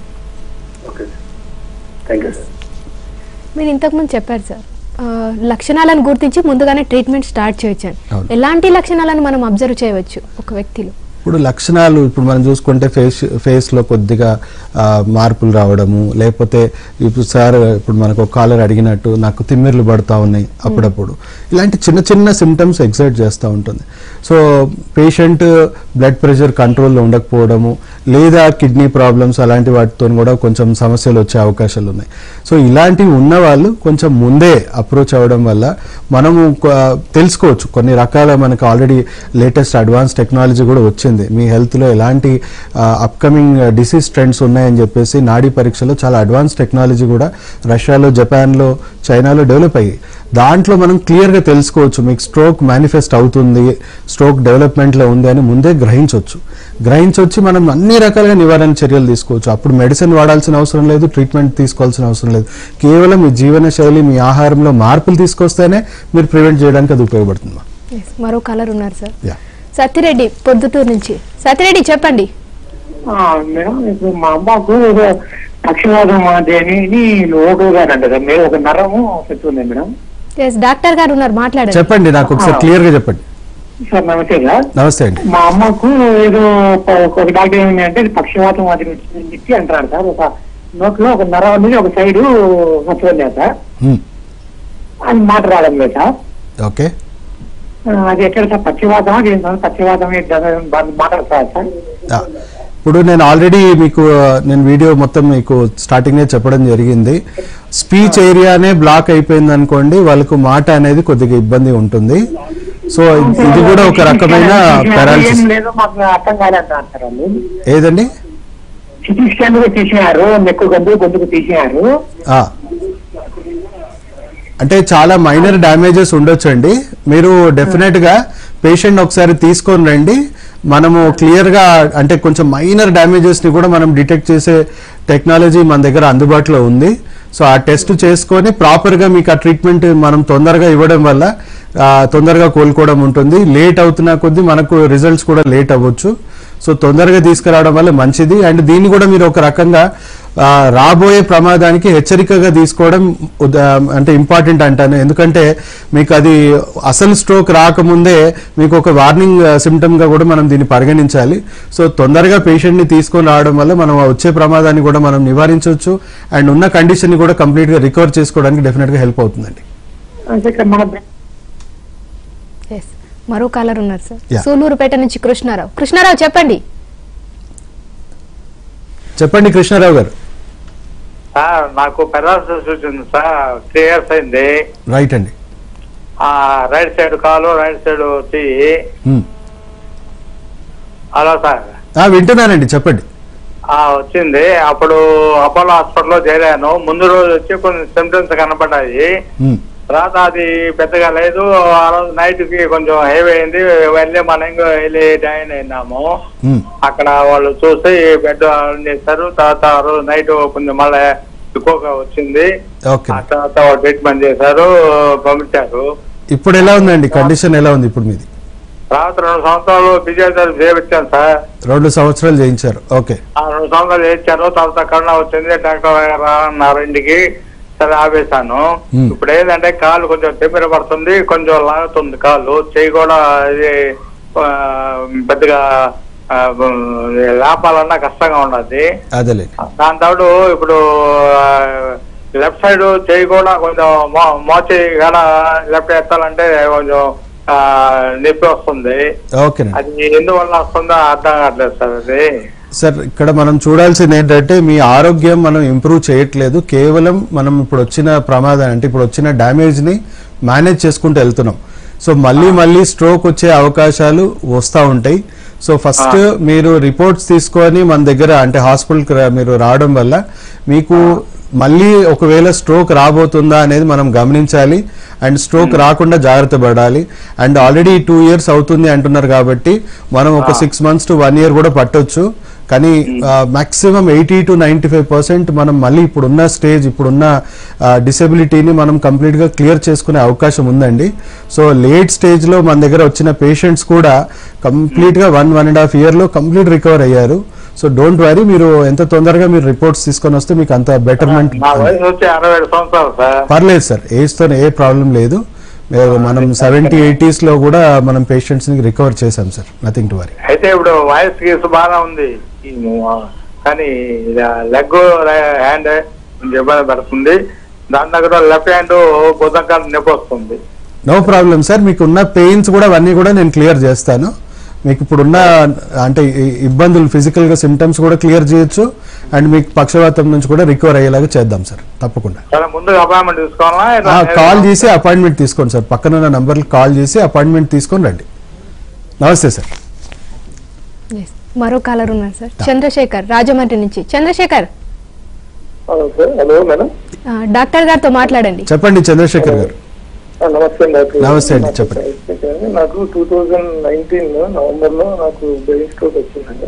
Speaker 3: okay thank you sir
Speaker 1: మీరు ఇంతకుముందు చెప్పారు సార్ ఆ, లక్షణాలను గుర్తించి ముందుగానే ట్రీట్మెంట్ స్టార్ట్ చేయొచ్చు అని
Speaker 2: అవును.
Speaker 1: ఎలాంటి లక్షణాలను మనం అబ్జర్వ్ చేయవచ్చు ఒక వ్యక్తిలో
Speaker 2: ఇప్పుడు లక్షణాలు ఇప్పుడు మనం చూసుకుంటే ఫేస్ ఫేస్లో కొద్దిగా ఆ, మార్పులు రావడము లేకపోతే ఇప్పుడు సార్ ఇప్పుడు మనకు ఒక కాలర్ అడిగినట్టు నాకు తిమ్మిర్లు పడతా ఉన్నాయి అప్పుడప్పుడు ఇలాంటి చిన్న చిన్న సిమ్టమ్స్ ఎగ్జైట్ చేస్తూ ఉంటుంది సో పేషెంట్ బ్లడ్ ప్రెషర్ కంట్రోల్లో ఉండకపోవడము లేదా కిడ్నీ ప్రాబ్లమ్స్ అలాంటి వాటితో కూడా కొంచెం సమస్యలు వచ్చే అవకాశాలు ఉన్నాయి సో ఇలాంటివి ఉన్న వాళ్ళు కొంచెం ముందే అప్రోచ్ అవ్వడం వల్ల మనము కొ- తెలుసుకోవచ్చు కొన్ని రకాల మనకు ఆల్రెడీ లేటెస్ట్ అడ్వాన్స్ టెక్నాలజీ కూడా వచ్చింది మీ హెల్త్లో ఎలాంటి అప్కమింగ్ డిసీజ్ ట్రెండ్స్ ఉన్నాయని చెప్పేసి నాడీ పరీక్షలో చాలా అడ్వాన్స్ టెక్నాలజీ కూడా రష్యాలో జపాన్లో చైనాలో డెవలప్ అయ్యాయి దాంట్లో మనం క్లియర్గా తెలుసుకోవచ్చు మీకు స్ట్రోక్ మేనిఫెస్ట్ అవుతుంది స్ట్రోక్ డెవలప్మెంట్లో ఉంది అని ముందే గ్రహించవచ్చు గ్రహించొచ్చి మనం అన్ని రకాలుగా నివారణ చర్యలు తీసుకోవచ్చు అప్పుడు మెడిసిన్ వాడాల్సిన అవసరం లేదు ట్రీట్మెంట్ తీసుకోవాల్సిన అవసరం లేదు కేవలం మీ జీవన శైలి మీ ఆహారంలో మార్పులు తీసుకొస్తేనే మీరు ప్రివెంట్ చేయడానికి అది ఉపయోగపడుతుంది
Speaker 1: Yes, మరో కలర్ ఉన్నారు సార్
Speaker 2: యా
Speaker 1: సత్యరెడ్డి పొద్దుటూరు నుంచి సత్యరెడ్డి చెప్పండి
Speaker 4: ఆ, మేడం ఇప్పుడు మా అమ్మకు ఏదో పక్షవాదం అదేని లోటు గారు అంట కదా మీరు ఒక నరము చెప్తుంది మేడం
Speaker 1: ఎస్ డాక్టర్ గారు ఉన్నారు మాట్లాడండి
Speaker 2: చెప్పండి నాకు ఒకసారి క్లియర్గా చెప్పండి
Speaker 4: సార్ నమస్తే సార్
Speaker 2: నమస్తే అండి
Speaker 4: మా అమ్మకు ఏదో ఒక ఒక డాక్టర్ ఏమైంది అంటే పక్షవాతం అది వచ్చిందని చెప్పి అంటారు సార్ ఒక నోట్లో ఒక నరం అనేది ఒక సైడ్ వస్తుంది సార్
Speaker 2: హ్మ్.
Speaker 4: అది మాట రావడం లేదు సార్
Speaker 2: ఓకే
Speaker 4: ఆ, అది ఎక్కడ సార్ పక్షవాతం అది ఏంటి సార్ పక్షవాతం మాట్లాడతారు సార్
Speaker 2: ఆ, ఇప్పుడు నేను ఆల్రెడీ మీకు ఆ, నేను వీడియో మొత్తం మీకు స్టార్టింగే చెప్పడం జరిగింది స్పీచ్ ఏరియానే బ్లాక్ అయిపోయింది అనుకోండి వాళ్ళకు మాట అనేది కొద్దిగా ఇబ్బంది ఉంటుంది సో ఇది కూడా ఒక రకమైన
Speaker 4: ఏం
Speaker 2: పారాలసిస్
Speaker 4: లేదో మాకు అర్థం కాదంటారు సార్ వాళ్ళు
Speaker 2: ఏదండి
Speaker 4: సిటీ స్కాన్ కూడా తీసినారు నెక్కు గొంతు గొంతుకు తీసినారు
Speaker 2: ఆ. అంటే చాలా మైనర్ డ్యామేజెస్ ఉండొచ్చండి మీరు డెఫినెట్ గా పేషెంట్ ఒకసారి తీసుకొని రండి మనము క్లియర్ గా అంటే కొంచెం మైనర్ డ్యామేజెస్ ని కూడా మనం డిటెక్ట్ చేసే టెక్నాలజీ మన దగ్గర అందుబాటులో ఉంది సో ఆ టెస్ట్ చేసుకొని ప్రాపర్ గా మీకు ఆ ట్రీట్మెంట్ మనం తొందరగా ఇవ్వడం వల్ల ఆ, తొందరగా కోలుకోవడం ఉంటుంది లేట్ అవుతున్న కొద్దీ మనకు రిజల్ట్స్ కూడా లేట్ అవ్వచ్చు సో తొందరగా తీసుకురావడం వల్ల మంచిది అండ్ దీన్ని కూడా మీరు ఒక రకంగా ఆ, రాబోయే ప్రమాదానికి హెచ్చరికగా తీసుకోవడం ఉద- అంటే ఇంపార్టెంట్ అంటాను ఎందుకంటే మీకు అది అసలు స్ట్రోక్ రాకముందే మీకు ఒక వార్నింగ్ సిమ్టమ్ గా కూడా మనం దీన్ని పరిగణించాలి సో తొందరగా పేషెంట్ ని తీసుకొని రావడం వల్ల మనం ఆ వచ్చే ప్రమాదాన్ని కూడా మనం నివారించవచ్చు అండ్ ఉన్న కండిషన్ ని కూడా కంప్లీట్ గా రికవర్ చేసుకోవడానికి డెఫినెట్ గా హెల్ప్ అవుతుందండి
Speaker 4: అంటే ఇక్కడ మన
Speaker 1: ఎస్ మరో కాలర్ ఉన్నారు సార్
Speaker 2: Yeah.
Speaker 1: సూలూరుపేట నుంచి కృష్ణారావు కృష్ణారావు చెప్పండి
Speaker 2: చెప్పండి కృష్ణారావు గారు
Speaker 5: సార్ నాకు పెరాలసిస్ వచ్చింది సార్ త్రీ ఇయర్స్ అయింది
Speaker 2: రైట్ అండి
Speaker 5: ఆ రైట్ సైడ్ కాలు రైట్ సైడ్ వచ్చి
Speaker 2: Hmm.
Speaker 5: అలా సార్
Speaker 2: ఆ, వింటున్నానండి చెప్పండి
Speaker 5: ఆ వచ్చింది అప్పుడు అపోలో హాస్పిటల్లో చేరాను ముందు రోజు వచ్చి కొన్ని సిమ్టమ్స్ కనపడ్డాయి
Speaker 2: Hmm.
Speaker 5: తర్వాత అది పెద్దగా లేదు ఆ రోజు నైట్ కి కొంచెం హెవీ అయింది వెళ్ళి మనం ఇంకో వెళ్ళి జాయిన్ అయినాము
Speaker 2: Hmm.
Speaker 5: అక్కడ వాళ్ళు చూసి బెడ్ ఆన్ చేశారు తర్వాత ఆ రోజు నైట్ కొంచెం మళ్ళీ ఎక్కువగా వచ్చింది
Speaker 2: ఓకే
Speaker 5: ఆ తర్వాత వాళ్ళు ట్రీట్మెంట్ చేశారు పంపించారు
Speaker 2: ఇప్పుడు ఎలా ఉందండి కండిషన్ ఎలా ఉంది ఇప్పుడు మీది
Speaker 5: తర్వాత రెండు సంవత్సరాలు ఫిజియోథెరపీ చేయించాను సార్
Speaker 2: రెండు సంవత్సరాలు చేయించారు ఓకే
Speaker 5: ఆ రెండు సంవత్సరాలు చేయించారు తర్వాత కరోనా వచ్చింది డాక్టర్ గారు రా అన్నారు ఇంటికి సరే ఆపేశాను
Speaker 2: Hmm.
Speaker 5: ఇప్పుడు ఏంటంటే కాలు కొంచెం తెమ్మిర పడుతుంది కొంచెం లాగుతుంది కాలు చేయి కూడా ఇది ఆ, పెద్దగా ఆ, లేపాలన్నా కష్టంగా ఉండదు
Speaker 2: అదేలే
Speaker 5: దాని తోడు ఇప్పుడు లెఫ్ట్ సైడ్ చేయి కూడా కొంచెం మో- మోచేయి కూడా లెఫ్ట్ ఎత్తాలంటే కొంచెం ఆ, నొప్పి వస్తుంది
Speaker 2: ఓకేనండి
Speaker 5: అది ఎందువల్ల వస్తుందో అర్థం కావట్లేదు సార్ అది
Speaker 2: సార్ ఇక్కడ మనం చూడాల్సింది ఏంటంటే మీ ఆరోగ్యం మనం ఇంప్రూవ్ చేయట్లేదు కేవలం మనం ఇప్పుడు వచ్చిన ప్రమాదం అంటే ఇప్పుడు వచ్చిన డ్యామేజ్ ని మేనేజ్ చేసుకుంటూ వెళ్తున్నాం సో మళ్ళీ మళ్ళీ స్ట్రోక్ వచ్చే అవకాశాలు వస్తూ ఉంటాయి సో ఫస్ట్ మీరు రిపోర్ట్స్ తీసుకొని మన దగ్గర అంటే హాస్పిటల్కి మీరు రావడం వల్ల మీకు మళ్ళీ ఒకవేళ స్ట్రోక్ రాబోతుందా అనేది మనం గమనించాలి అండ్ స్ట్రోక్ రాకుండా జాగ్రత్త పడాలి అండ్ ఆల్రెడీ టూ ఇయర్స్ అవుతుంది అంటున్నారు కాబట్టి మనం ఒక six months to one year కూడా పట్టొచ్చు కానీ maximum eighty to ninety five percent మనం మళ్ళీ ఇప్పుడున్న స్టేజ్ ఇప్పుడున్న డిసెబిలిటీని మనం కంప్లీట్గా క్లియర్ చేసుకునే అవకాశం ఉందండి సో లేట్ స్టేజ్లో మన దగ్గర వచ్చిన పేషెంట్స్ కూడా కంప్లీట్గా వన్ వన్ అండ్ హాఫ్ ఇయర్లో కంప్లీట్ రికవర్ అయ్యారు సో డోంట్ వరీ మీరు ఎంత తొందరగా మీరు రిపోర్ట్స్ తీసుకొని వస్తే మీకు అంత బెటర్మెంట్
Speaker 5: నా వయసు వచ్చి అరవై ఏడు సంవత్సరాలు సార్
Speaker 2: పర్లేదు సార్ ఏజ్తో ఏ ప్రాబ్లం లేదు మీరు మనం సెవెంటీ ఎయిటీస్ లో కూడా మనం పేషెంట్స్ ని రికవర్ చేశాం సార్ నథింగ్ టు వరీ
Speaker 5: అయితే ఇప్పుడు వాయిస్ గీసు బాగా ఉంది ఈ ము- కానీ లెగ్ హ్యాండ్ కొంచెం ఇబ్బంది పెడుతుంది దాని దగ్గర లెఫ్ట్ హ్యాండ్ బుధంకాలు నొప్పి వస్తుంది
Speaker 2: నో ప్రాబ్లం సార్ మీకు ఉన్న పెయిన్స్ కూడా అవన్నీ కూడా నేను క్లియర్ చేస్తాను మీకు ఇప్పుడున్న అంటే ఈ- ఇబ్బందులు ఫిజికల్ గా సిమ్టమ్స్ కూడా క్లియర్ చేయొచ్చు అండ్ మీకు పక్షవాతం నుంచి కూడా రికవర్ అయ్యేలాగా చేద్దాం సార్ తప్పకుండా
Speaker 5: చాలా ముందుగా అపాయింట్మెంట్ తీసుకోవాలా ఇలా
Speaker 2: కాల్ చేసి అపాయింట్మెంట్ తీసుకోండి సార్ పక్కన ఉన్న నంబర్కి కాల్ చేసి అపాయింట్మెంట్ తీసుకొని రండి నమస్తే సార్
Speaker 1: Yes. మరో కాలర్ ఉన్నారు సార్ చంద్రశేఖర్ రాజమండ్రి నుంచి Chandrashekar
Speaker 6: hello sir hello madam
Speaker 1: ఆ, డాక్టర్ గారితో మాట్లాడండి
Speaker 2: చెప్పండి చంద్రశేఖర్ గారు
Speaker 6: ఆ, నమస్తే డాక్టర్
Speaker 2: నమస్తే అండి,
Speaker 6: నాకు
Speaker 2: చెప్పండి.
Speaker 6: చెప్పండి. నాకు టూ థౌజండ్ నైన్టీన్ నవంబర్ లో నాకు బ్రెయిన్ స్ట్రోక్ వచ్చిందండి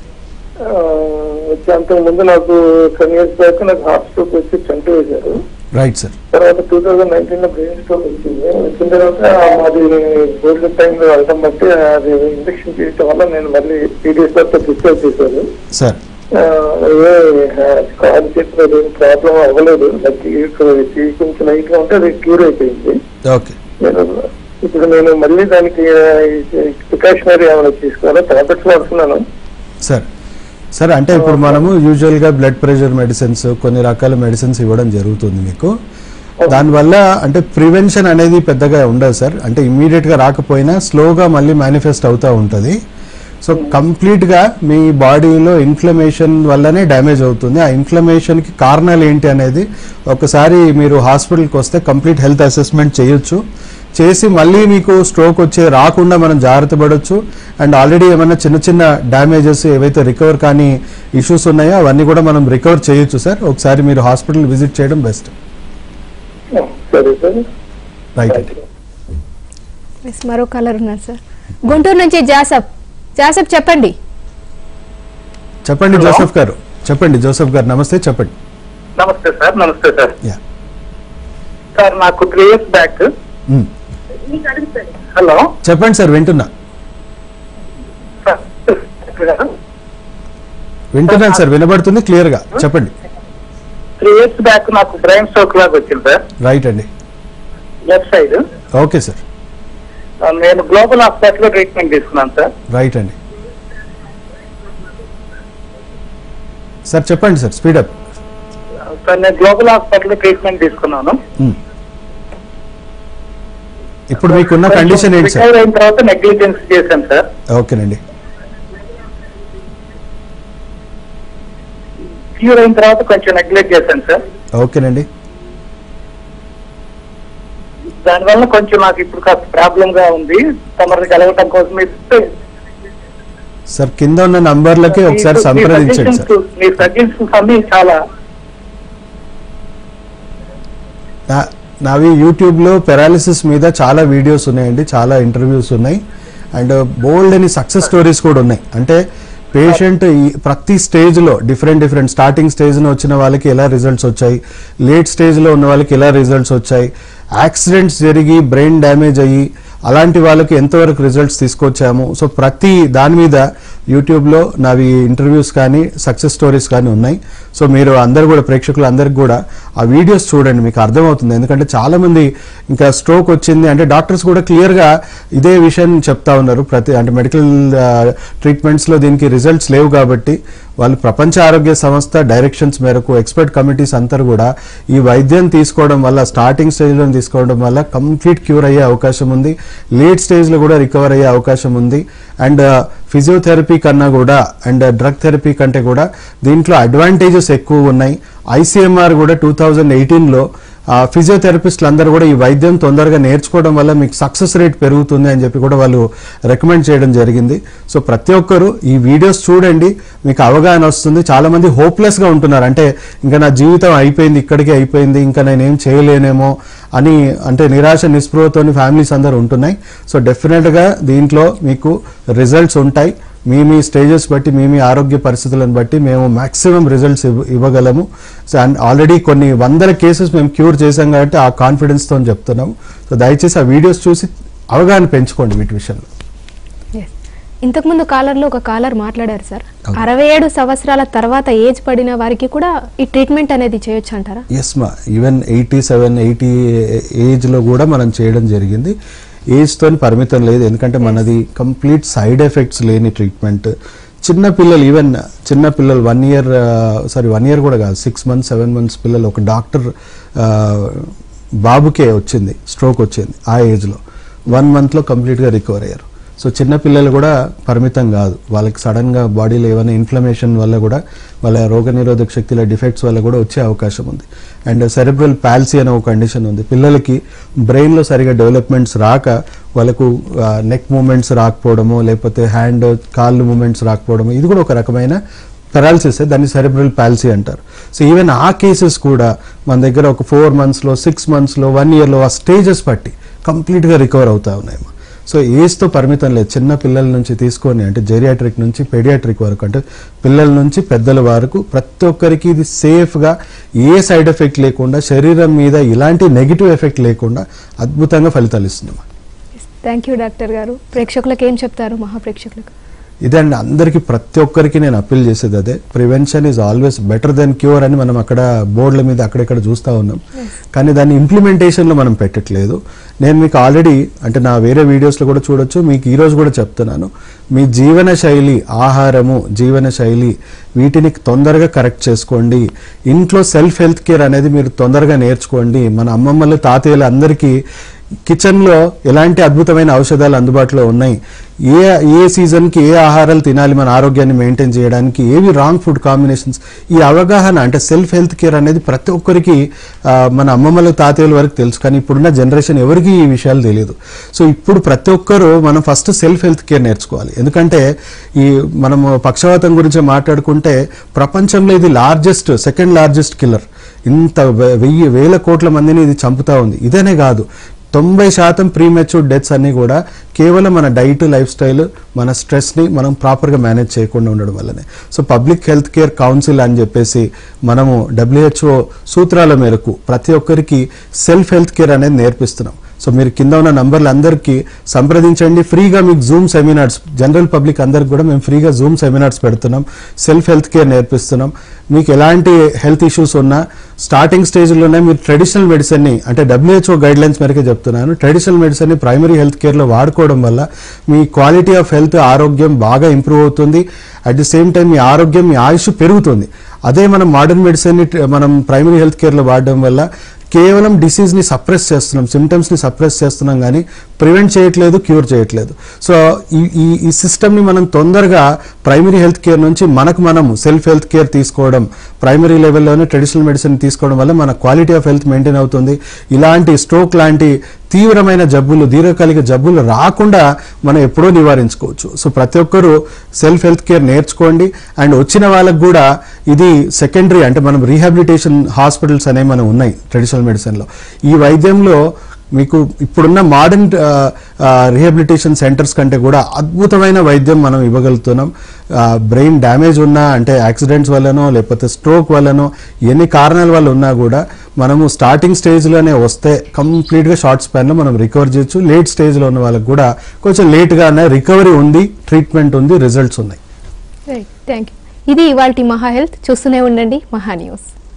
Speaker 6: ఆ, వచ్చి అంతకు ముందు నాకు టెన్ ఇయర్స్ బ్యాక్ నాకు హార్ట్ స్ట్రోక్ వచ్చి చంట వేశారు
Speaker 2: రైట్ సార్
Speaker 6: తర్వాత టూ థౌజండ్ నైన్టీన్ లో బ్రెయిన్ స్ట్రోక్ వచ్చింది వచ్చిన తర్వాత మాది గోల్డ్ టైంలో వెళ్ళడం బట్టి అది ఇంజక్షన్ చేయడం వల్ల నేను మళ్ళీ పీడిఎస్ తర్వాత డిశ్చార్జ్ చేశారు
Speaker 2: సార్
Speaker 6: ఆ, ఏ కాల్ చేతిలో ఏం ప్రాబ్లం అవ్వలేదు లక్కీ కొంచెం లైట్ గా ఉంటే అది క్యూర్ అయిపోయింది
Speaker 2: ఓకే
Speaker 6: నేను ఇప్పుడు నేను మళ్ళీ దానికి ప్రికాషనరీ ఏమైనా తీసుకోవాలా టాబ్లెట్స్ వాడుతున్నాను
Speaker 2: సార్ సార్ అంటే ఇప్పుడు మనము యూజువల్గా బ్లడ్ ప్రెషర్ మెడిసిన్స్ కొన్ని రకాల మెడిసిన్స్ ఇవ్వడం జరుగుతుంది మీకు దానివల్ల అంటే ప్రివెన్షన్ అనేది పెద్దగా ఉండదు సార్ అంటే ఇమ్మీడియట్గా రాకపోయినా స్లోగా మళ్ళీ మేనిఫెస్ట్ అవుతూ ఉంటుంది సో కంప్లీట్గా మీ బాడీలో ఇన్ఫ్లమేషన్ వల్లనే డ్యామేజ్ అవుతుంది ఆ ఇన్ఫ్లమేషన్కి కారణాలు ఏంటి అనేది ఒకసారి మీరు హాస్పిటల్కి వస్తే కంప్లీట్ హెల్త్ అసెస్మెంట్ చేయొచ్చు చేసి మళ్ళీ మీకు స్ట్రోక్ వచ్చే రాకుండా మనం జాగ్రత్త పడవచ్చు అండ్ ఆల్రెడీ ఏమైనా చిన్న చిన్న డ్యామేజెస్ ఏవైతే రికవర్ కానీ ఇష్యూస్ ఉన్నాయో అవన్నీ కూడా మనం రికవర్ చేయొచ్చు సార్ ఒకసారి మీరు హాస్పిటల్ విజిట్ చేయడం బెస్ట్
Speaker 6: సరే సార్
Speaker 2: రైట్ అండి
Speaker 1: Yes, మరో కాలర్ ఉన్నారు సార్ గుంటూరు నుంచి జాసఫ్ జాసఫ్ చెప్పండి
Speaker 2: చెప్పండి జోసెఫ్ గారు చెప్పండి జోసెఫ్ గారు నమస్తే చెప్పండి
Speaker 6: నమస్తే సార్ నమస్తే సార్
Speaker 2: యా
Speaker 6: సార్ నాకు త్రీ ఇయర్స్ బ్యాక్ హలో
Speaker 2: చెప్పండి సార్ వింటున్నా వింటున్నాను సార్ వినబడుతుంది క్లియర్గా చెప్పండి
Speaker 6: త్రీ ఇయర్స్ బ్యాక్ నాకు బ్రెయిన్ స్ట్రోక్ లాగా వచ్చింది సార్
Speaker 2: రైట్ అండి
Speaker 6: లెఫ్ట్ సైడ్
Speaker 2: ఓకే సార్
Speaker 6: నేను గ్లోబల్ హాస్పిటల్ ట్రీట్మెంట్ తీసుకున్నాను సార్
Speaker 2: రైట్ అండి సార్ చెప్పండి సార్ స్పీడప్
Speaker 6: సార్ నేను గ్లోబల్ హాస్పిటల్ ట్రీట్మెంట్ తీసుకున్నాను
Speaker 2: ఇప్పుడు మీకున్న కండిషన్ ఏంటి సార్
Speaker 6: రికవర్ అయిన తర్వాత నెగ్లిజెన్స్ చేశాను సార్
Speaker 2: ఓకేనండి
Speaker 6: క్యూర్ అయిన తర్వాత కొంచెం నెగ్లెక్ట్ చేశాను సార్
Speaker 2: ఓకేనండి
Speaker 6: దానివల్ల కొంచెం నాకు ఇప్పుడు కాస్త ప్రాబ్లం గా ఉంది తమరిని కలవటం కోసం మీరు
Speaker 2: సార్ కింద ఉన్న నంబర్లకి ఒకసారి
Speaker 6: మీ
Speaker 2: సంప్రదించండి సార్
Speaker 6: suggestions- మీ సజెషన్స్ అన్ని చాలా
Speaker 2: నా నావి యూట్యూబ్లో పెరాలిసిస్ మీద చాలా వీడియోస్ ఉన్నాయండి చాలా ఇంటర్వ్యూస్ ఉన్నాయి అండ్ బోల్డ్ అని సక్సెస్ స్టోరీస్ కూడా ఉన్నాయి అంటే పేషెంట్ ఈ ప్రతి స్టేజ్లో డిఫరెంట్ డిఫరెంట్ స్టార్టింగ్ స్టేజ్లో వచ్చిన వాళ్ళకి ఎలా రిజల్ట్స్ వచ్చాయి లేట్ స్టేజ్లో ఉన్న వాళ్ళకి ఎలా రిజల్ట్స్ వచ్చాయి యాక్సిడెంట్స్ జరిగి బ్రెయిన్ డ్యామేజ్ అయ్యి అలాంటి వాళ్ళకి ఎంతవరకు రిజల్ట్స్ తీసుకొచ్చాము సో ప్రతి దాని మీద యూట్యూబ్లో నావి ఇంటర్వ్యూస్ కానీ సక్సెస్ స్టోరీస్ కానీ ఉన్నాయి సో మీరు అందరు కూడా ప్రేక్షకులు అందరికి కూడా ఆ వీడియోస్ చూడండి మీకు అర్థమవుతుంది ఎందుకంటే చాలామంది ఇంకా స్ట్రోక్ వచ్చింది అంటే డాక్టర్స్ కూడా క్లియర్గా ఇదే విషయం చెప్తా ఉన్నారు ప్రతి అంటే మెడికల్ ట్రీట్మెంట్స్లో దీనికి రిజల్ట్స్ లేవు కాబట్టి వాళ్ళు ప్రపంచ ఆరోగ్య సంస్థ డైరెక్షన్స్ మేరకు ఎక్స్పర్ట్ కమిటీస్ అందరూ కూడా ఈ వైద్యం తీసుకోవడం వల్ల స్టార్టింగ్ స్టేజ్లో తీసుకోవడం వల్ల కంప్లీట్ క్యూర్ అయ్యే అవకాశం ఉంది లేట్ స్టేజ్లో కూడా రికవర్ అయ్యే అవకాశం ఉంది అండ్ ఫిజియోథెరపీ కన్నా కూడా అండ్ డ్రగ్ థెరపీ కంటే కూడా దీంట్లో అడ్వాంటేజెస్ ఎక్కువ ఉన్నాయి ఐసీఎంఆర్ కూడా టూ థౌజండ్ ఎయిటీన్లో ఫిజియోథెరపిస్టులు అందరూ కూడా ఈ వైద్యం తొందరగా నేర్చుకోవడం వల్ల మీకు సక్సెస్ రేట్ పెరుగుతుంది అని చెప్పి కూడా వాళ్ళు రికమెండ్ చేయడం జరిగింది సో ప్రతి ఒక్కరు ఈ వీడియోస్ చూడండి మీకు అవగాహన వస్తుంది చాలా మంది హోప్లెస్ గా ఉంటున్నారు అంటే ఇంకా నా జీవితం అయిపోయింది ఇక్కడికే అయిపోయింది ఇంకా నేనేం చేయలేనేమో అని అంటే నిరాశ నిస్పృహతోని ఫ్యామిలీస్ అందరూ ఉంటున్నాయి సో డెఫినెట్ గా దీంట్లో మీకు రిజల్ట్స్ ఉంటాయి మీ మీ స్టేజెస్ బట్టి మీ మీ ఆరోగ్య పరిస్థితులను బట్టి మేము మాక్సిమం రిజల్ట్స్ ఇవ్వగలము సో అండ్ ఆల్రెడీ కొన్ని వందల కేసెస్ మేము క్యూర్ చేసాం కాబట్టి ఆ కాన్ఫిడెన్స్తో చెప్తున్నాము సో దయచేసి ఆ వీడియోస్ చూసి అవగాహన పెంచుకోండి వీటి విషయంలో
Speaker 1: Yes. ఇంతకుముందు కాలర్లో ఒక కాలర్ మాట్లాడారు సార్
Speaker 2: అవును.
Speaker 1: అరవై ఏడు సంవత్సరాల తర్వాత ఏజ్ పడిన వారికి కూడా ఈ ట్రీట్మెంట్ అనేది చేయొచ్చు అంటారా
Speaker 2: ఎస్ మా ఈవెన్ ఎయిటీ సెవెన్ ఎయిటీ ఏజ్లో కూడా మనం చేయడం జరిగింది ఏజ్తో పరిమితం లేదు ఎందుకంటే మనది కంప్లీట్ సైడ్ ఎఫెక్ట్స్ లేని ట్రీట్మెంట్ చిన్న పిల్లలు ఈవెన్ చిన్న పిల్లలు one year sorry one year కూడా కాదు సిక్స్ మంత్స్ సెవెన్ మంత్స్ పిల్లలు ఒక డాక్టర్ బాబుకే వచ్చింది స్ట్రోక్ వచ్చింది ఆ ఏజ్లో వన్ మంత్లో కంప్లీట్గా రికవర్ అయ్యారు సో చిన్న పిల్లలు కూడా పరిమితం కాదు వాళ్ళకి సడన్గా బాడీలో ఏమైనా ఇన్ఫ్లమేషన్ వల్ల కూడా వాళ్ళ రోగనిరోధక శక్తిలో డిఫెక్ట్స్ వల్ల కూడా వచ్చే అవకాశం ఉంది అండ్ సెరెబ్రల్ పాల్సీ అనే ఒక కండిషన్ ఉంది పిల్లలకి బ్రెయిన్లో సరిగా డెవలప్మెంట్స్ రాక వాళ్ళకు నెక్ మూమెంట్స్ రాకపోవడము లేకపోతే హ్యాండ్ కాళ్ళు మూమెంట్స్ రాకపోవడము ఇది కూడా ఒక రకమైన పెరాలసిస్ దాన్ని సెరెబ్రల్ పాలసీ అంటారు సో ఈవెన్ ఆ కేసెస్ కూడా మన దగ్గర ఒక ఫోర్ మంత్స్లో సిక్స్ మంత్స్లో వన్ ఇయర్లో ఆ స్టేజెస్ బట్టి కంప్లీట్గా రికవర్ అవుతా ఉన్నాయి సో ఏజ్తో పరిమితం లేదు చిన్న పిల్లల నుంచి తీసుకొని అంటే జెరియాట్రిక్ నుంచి పెడియాట్రిక్ వరకు అంటే పిల్లల నుంచి పెద్దల వరకు ప్రతి ఒక్కరికి ఇది సేఫ్గా ఏ సైడ్ ఎఫెక్ట్ లేకుండా శరీరం మీద ఇలాంటి నెగిటివ్ ఎఫెక్ట్ లేకుండా అద్భుతంగా ఫలితాలు ఇస్తుంది
Speaker 1: థ్యాంక్ యూ డాక్టర్ గారు ప్రేక్షకులకు ఏం చెప్తారు మహా ప్రేక్షకులకు
Speaker 2: ఇదండి అందరికీ ప్రతి ఒక్కరికి నేను అప్పీల్ చేసేది అదే prevention is always better than cure అని మనం అక్కడ బోర్డుల మీద అక్కడెక్కడ చూస్తూ ఉన్నాం కానీ దాన్ని ఇంప్లిమెంటేషన్లో మనం పెట్టట్లేదు నేను మీకు ఆల్రెడీ అంటే నా వేరే వీడియోస్లో కూడా చూడొచ్చు మీకు ఈ రోజు కూడా చెప్తున్నాను మీ జీవన శైలి ఆహారము జీవన శైలి వీటిని తొందరగా కరెక్ట్ చేసుకోండి ఇంట్లో సెల్ఫ్ హెల్త్ కేర్ అనేది మీరు తొందరగా నేర్చుకోండి మన అమ్మమ్మలు తాతయ్యలు అందరికీ కిచెన్లో ఎలాంటి అద్భుతమైన ఔషధాలు అందుబాటులో ఉన్నాయి ఏ ఏ సీజన్కి ఏ ఆహారాలు తినాలి మన ఆరోగ్యాన్ని మెయింటైన్ చేయడానికి ఏవి రాంగ్ ఫుడ్ కాంబినేషన్స్ ఈ అవగాహన అంటే సెల్ఫ్ హెల్త్ కేర్ అనేది ప్రతి ఒక్కరికి ఆ, మన అమ్మమ్మల తాతయ్యల వరకు తెలుసు కానీ ఇప్పుడున్న జనరేషన్ ఎవరికి ఈ విషయాలు తెలియదు సో ఇప్పుడు ప్రతి ఒక్కరూ మనం ఫస్ట్ సెల్ఫ్ హెల్త్ కేర్ నేర్చుకోవాలి ఎందుకంటే ఈ మనము పక్షవాతం గురించి మాట్లాడుకుంటే ప్రపంచంలో ఇది లార్జెస్ట్ సెకండ్ లార్జెస్ట్ కిల్లర్ ఇంత వె- వెయ్యి వేల కోట్ల మందిని ఇది చంపుతా ఉంది ఇదనే కాదు తొంభై శాతం ప్రీమెచ్యూర్ డెత్స్ అన్ని కూడా కేవలం మన డైట్ లైఫ్ స్టైల్ మన స్ట్రెస్ని మనం ప్రాపర్గా మేనేజ్ చేయకుండా ఉండడం వల్లనే so public health care council అని చెప్పేసి మనము డబ్ల్యూహెచ్ఓ సూత్రాల మేరకు ప్రతి ఒక్కరికి సెల్ఫ్ హెల్త్ కేర్ అనేది నేర్పిస్తున్నాం సో మీరు కింద ఉన్న నంబర్లు అందరికీ సంప్రదించండి ఫ్రీగా మీకు జూమ్ సెమినార్స్ జనరల్ పబ్లిక్ అందరికి కూడా మేము ఫ్రీగా జూమ్ సెమినార్స్ పెడుతున్నాం సెల్ఫ్ హెల్త్ కేర్ నేర్పిస్తున్నాం మీకు ఎలాంటి హెల్త్ ఇష్యూస్ ఉన్నా స్టార్టింగ్ స్టేజ్లోనే మీరు ట్రెడిషనల్ మెడిసిన్ని అంటే డబ్ల్యూహెచ్ఓ గైడ్ లైన్స్ మేరకే చెప్తున్నాను ట్రెడిషనల్ మెడిసిన్ని ప్రైమరీ హెల్త్ కేర్లో వాడుకోవడం వల్ల మీ క్వాలిటీ ఆఫ్ హెల్త్ ఆరోగ్యం బాగా ఇంప్రూవ్ అవుతుంది అట్ ది సేమ్ టైం మీ ఆరోగ్యం మీ ఆయుష్ పెరుగుతుంది అదే మనం మోడర్న్ మెడిసిన్ని మనం ప్రైమరీ హెల్త్ కేర్లో వాడడం వల్ల కేవలం డిసీజ్ని సప్రెస్ చేస్తున్నాం సిమ్టమ్స్ని సప్రెస్ చేస్తున్నాం కానీ ప్రివెంట్ చేయట్లేదు క్యూర్ చేయట్లేదు సో ఈ ఈ ఈ సిస్టమ్ని మనం తొందరగా ప్రైమరీ హెల్త్ కేర్ నుంచి మనకు మనం సెల్ఫ్ హెల్త్ కేర్ తీసుకోవడం ప్రైమరీ లెవెల్లోనే ట్రెడిషనల్ మెడిసిన్ తీసుకోవడం వల్ల మన క్వాలిటీ ఆఫ్ హెల్త్ మెయింటైన్ అవుతుంది ఇలాంటి స్ట్రోక్ లాంటి తీవ్రమైన జబ్బులు దీర్ఘకాలిక జబ్బులు రాకుండా మనం ఎప్పుడో నివారించుకోవచ్చు సో ప్రతి ఒక్కరూ సెల్ఫ్ హెల్త్ కేర్ నేర్చుకోండి అండ్ వచ్చిన వాళ్ళకు కూడా ఇది సెకండరీ అంటే మనం రీహాబిలిటేషన్ హాస్పిటల్స్ అనేవి మనం ఉన్నాయి ట్రెడిషనల్ మెడిసిన్లో ఈ వైద్యంలో మీకు ఇప్పుడున్న మోడర్న్ రీహాబిలిటేషన్ సెంటర్స్ కంటే కూడా అద్భుతమైన వైద్యం మనం ఇవ్వగలుగుతున్నాం బ్రెయిన్ డ్యామేజ్ ఉన్నా అంటే యాక్సిడెంట్స్ వల్లనో లేకపోతే స్ట్రోక్ వల్లనో ఎన్ని కారణాల వల్ల ఉన్నా కూడా మనము స్టార్టింగ్ స్టేజ్లోనే వస్తే కంప్లీట్గా షార్ట్ స్పాన్లో మనం రికవర్ చేయొచ్చు లేట్ స్టేజ్లో ఉన్న వాళ్ళకి కూడా కొంచెం లేట్గానే రికవరీ ఉంది ట్రీట్మెంట్ ఉంది రిజల్ట్స్ ఉన్నాయి
Speaker 1: రైట్ థ్యాంక్ యూ ఇది ఇవాళ మహా హెల్త్ చూస్తూనే ఉండండి మహా న్యూస్